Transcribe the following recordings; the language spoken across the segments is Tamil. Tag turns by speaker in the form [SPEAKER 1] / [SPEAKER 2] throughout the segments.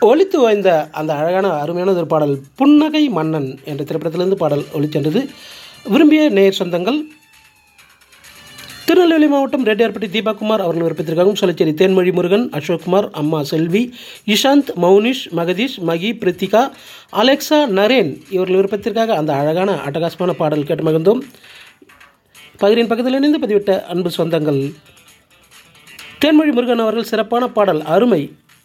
[SPEAKER 1] ஒலித்து வாய்ந்த அந்த அழகான அருமையான ஒரு பாடல் புன்னகை மன்னன் என்ற திரைப்படத்திலிருந்து பாடல் ஒலிச்சென்றது விரும்பிய நேர் சொந்தங்கள் திருநெல்வேலி மாவட்டம் ரெட்டியார்பட்டி தீபாகுமார் அவர்கள் விருப்பத்திற்காகவும் சொல்லச்சேரி தேன்மொழி முருகன் அசோக்குமார் அம்மா செல்வி இஷாந்த் மௌனிஷ் மகதீஷ் மகி பிரித்திகா அலெக்சா நரேன் இவர்கள் விருப்பத்திற்காக அந்த அழகான அட்டகாசமான பாடல் கேட்டு மகிழ்ந்தோம் பகிரின் பக்கத்தில் இணைந்து பதிவிட்ட அன்பு சொந்தங்கள் தேன்மொழி முருகன் அவர்கள் சிறப்பான பாடல் அருமை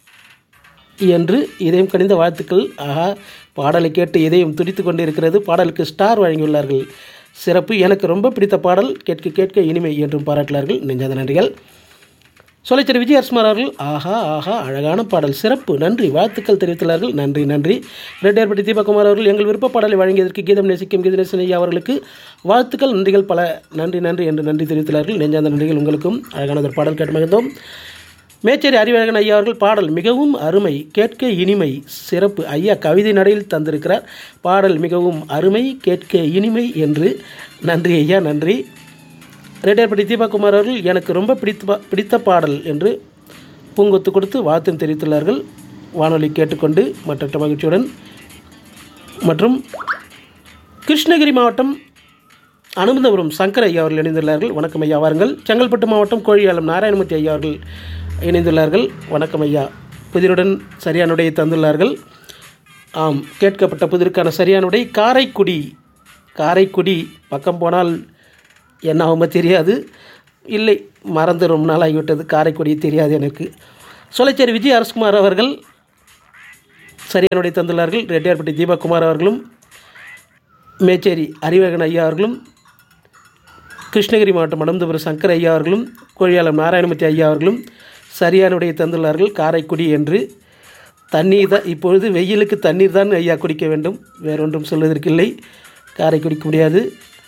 [SPEAKER 1] என்று இதயம் கணிந்த வாழ்த்துக்கள் ஆஹா பாடலை கேட்டு இதயம் துடித்து கொண்டு இருக்கிறது பாடலுக்கு ஸ்டார் வழங்கியுள்ளார்கள் சிறப்பு எனக்கு ரொம்ப பிடித்த பாடல் கேட்க கேட்க இனிமை என்றும் பாராட்டினார்கள் நெஞ்சாத நன்றிகள் சொலைச்சர் விஜய் அரசுமார் அவர்கள் ஆஹா ஆஹா அழகான பாடல் சிறப்பு நன்றி வாழ்த்துக்கள் தெரிவித்துள்ளார்கள் நன்றி நன்றி ரெட்டியார்பட்டி தீபகுமார் அவர்கள் எங்கள் விருப்ப பாடலை வழங்கியதற்கு கீதம் நேசிக்கும் கீதநேசன் ஐயா அவர்களுக்கு வாழ்த்துக்கள் நன்றிகள் பல நன்றி நன்றி என்று நன்றி தெரிவித்துள்ளார்கள் நெஞ்சாந்த நன்றிகள் உங்களுக்கும் அழகான ஒரு பாடல் கேட்டு மகிழ்ந்தோம் மேச்சேரி அறிவழகன் ஐயா அவர்கள் பாடல் மிகவும் அருமை கேட்க இனிமை சிறப்பு ஐயா கவிதை நடையில் தந்திருக்கிறார் பாடல் மிகவும் அருமை கேட்க இனிமை என்று நன்றி ஐயா நன்றி ரெட்டியார்பட்டி தீபாகுமார் அவர்கள் எனக்கு ரொம்ப பிடித்த பிடித்த பாடல் என்று பூங்கொத்து கொடுத்து வாழ்த்தும் தெரிவித்துள்ளார்கள் வானொலி கேட்டுக்கொண்டு மற்ற மகிழ்ச்சியுடன் மற்றும் கிருஷ்ணகிரி மாவட்டம் அனுமந்தபுரம் சங்கர் ஐயா அவர்கள் இணைந்துள்ளார்கள் வணக்கம் ஐயா வாருங்கள் செங்கல்பட்டு மாவட்டம் கோழியாளம் நாராயணமூர்த்தி ஐயா அவர்கள் இணைந்துள்ளார்கள் வணக்கம் ஐயா புதிருடன் சரியானுடைய தந்துள்ளார்கள் ஆம் கேட்கப்பட்ட புதிருக்கான சரியானுடைய காரைக்குடி காரைக்குடி பக்கம் போனால் என்ன ஆகுமோ தெரியாது இல்லை மறந்து ரொம்ப நாள் ஆகிவிட்டது காரைக்குடி தெரியாது எனக்கு சொலைச்சேரி விஜய் அரசுகுமார் அவர்கள் சரியானுடைய தந்துள்ளார்கள் ரெட்டியார்பட்டி தீபகுமார் அவர்களும் மேச்சேரி அறிவகன் ஐயா அவர்களும் கிருஷ்ணகிரி மாவட்டம் அனந்தபுரம் சங்கர் ஐயா அவர்களும் கோழியாளம் நாராயணமூர்த்தி ஐயா அவர்களும் சரியானுடைய தந்துள்ளார்கள் காரைக்குடி என்று தண்ணீர் தான் இப்பொழுது வெயிலுக்கு தண்ணீர் தான் ஐயா குடிக்க வேண்டும் வேறொன்றும் சொல்வதற்கில்லை காரை குடிக்க முடியாது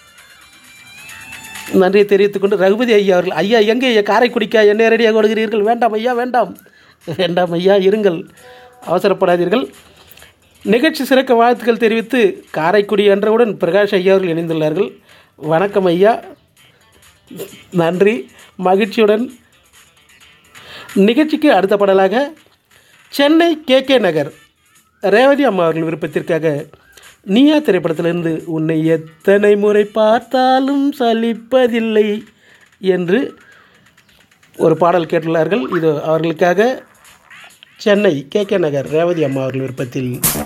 [SPEAKER 1] நன்றியை தெரிவித்துக்கொண்டு ரகுபதி ஐயா அவர்கள் ஐயா எங்கே ஐயா காரை குடிக்க என்ன நேரடியாக கொடுக்கிறீர்கள் வேண்டாம் ஐயா வேண்டாம் வேண்டாம் ஐயா இருங்கள் அவசரப்படாதீர்கள் நிகழ்ச்சி சிறக்க வாழ்த்துக்கள் தெரிவித்து காரைக்குடி என்றவுடன் பிரகாஷ் ஐயா அவர்கள் இணைந்துள்ளார்கள் வணக்கம் ஐயா நன்றி மகிழ்ச்சியுடன் நிகழ்ச்சிக்கு அடுத்த பாடலாக சென்னை கே கே நகர் ரேவதி அம்மா அவர்கள் விருப்பத்திற்காக நீயா திரைப்படத்திலிருந்து உன்னை எத்தனை முறை பார்த்தாலும் சலிப்பதில்லை என்று ஒரு பாடல் கேட்டுள்ளார்கள் இது அவர்களுக்காக சென்னை கே கே நகர் ரேவதி அம்மா அவர்கள் விருப்பத்தில்